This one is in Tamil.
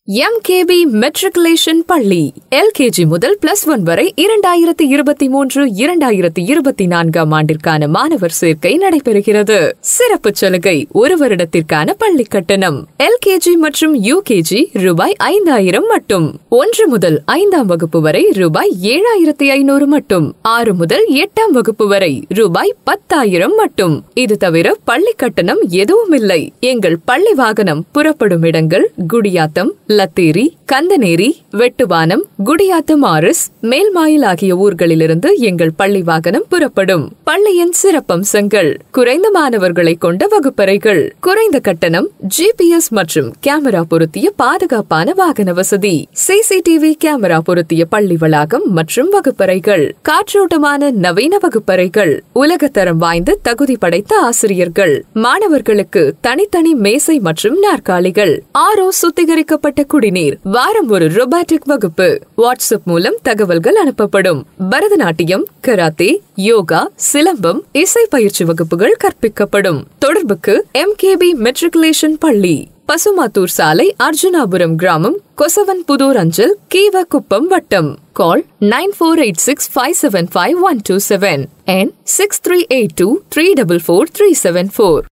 எம்கேபி மெட்ரிகுலேஷன் பள்ளி எல்கேஜி முதல் பிளஸ் ஒன் வரை இரண்டாயிரத்தி இருபத்தி மூன்று இரண்டாயிரத்தி இருபத்தி நான்காம் ஆண்டிற்கான மாணவர் சேர்க்கை நடைபெறுகிறது சிறப்பு சலுகை ஒரு வருடத்திற்கான பள்ளி கட்டணம் எல்கேஜி மற்றும் யூகேஜி ரூபாய் ஐந்தாயிரம் மட்டும் ஒன்று முதல் ஐந்தாம் வகுப்பு வரை ரூபாய் ஏழாயிரத்தி ஐநூறு மட்டும் ஆறு முதல் எட்டாம் வகுப்பு வரை ரூபாய் பத்தாயிரம் மட்டும் இது தவிர பள்ளி கட்டணம் எதுவும் இல்லை எங்கள் பள்ளி வாகனம் புறப்படும் இடங்கள் குடியாத்தம் லத்தேரி கந்தநேரி வெட்டுவானம் குடியாத்தம் ஆர்எஸ் மேல்மாயில் ஆகிய ஊர்களிலிருந்து எங்கள் பள்ளி வாகனம் புறப்படும் பள்ளியின் சிறப்பம்சங்கள் குறைந்த மாணவர்களை கொண்ட வகுப்பறைகள் குறைந்த கட்டணம் ஜிபிஎஸ் மற்றும் கேமரா பொருத்திய பாதுகாப்பான வாகன வசதி சிசிடிவி கேமரா பொருத்திய பள்ளி வளாகம் மற்றும் வகுப்பறைகள் காற்றோட்டமான நவீன வகுப்பறைகள் உலகத்தரம் வாய்ந்த தகுதி படைத்த ஆசிரியர்கள் மாணவர்களுக்கு தனித்தனி மேசை மற்றும் நாற்காலிகள் ஆரோ சுத்திகரிக்கப்பட்ட குடிநீர் வாரம் ஒரு ரொபாட்டிக் வகுப்பு வாட்ஸ்அப் மூலம் தகவல்கள் அனுப்பப்படும் பரதநாட்டியம் கராத்தே யோகா சிலம்பம் இசை பயிற்சி வகுப்புகள் கற்பிக்கப்படும் தொடர்புக்கு எம்கேபி மெட்ரிகுலேஷன் பள்ளி பசுமாத்தூர் சாலை அர்ஜுனாபுரம் கிராமம் கொசவன் புதூர் அஞ்சல் கீவக்குப்பம் வட்டம் call nine four eight six five seven five one two seven and six three eight two three double four three seven four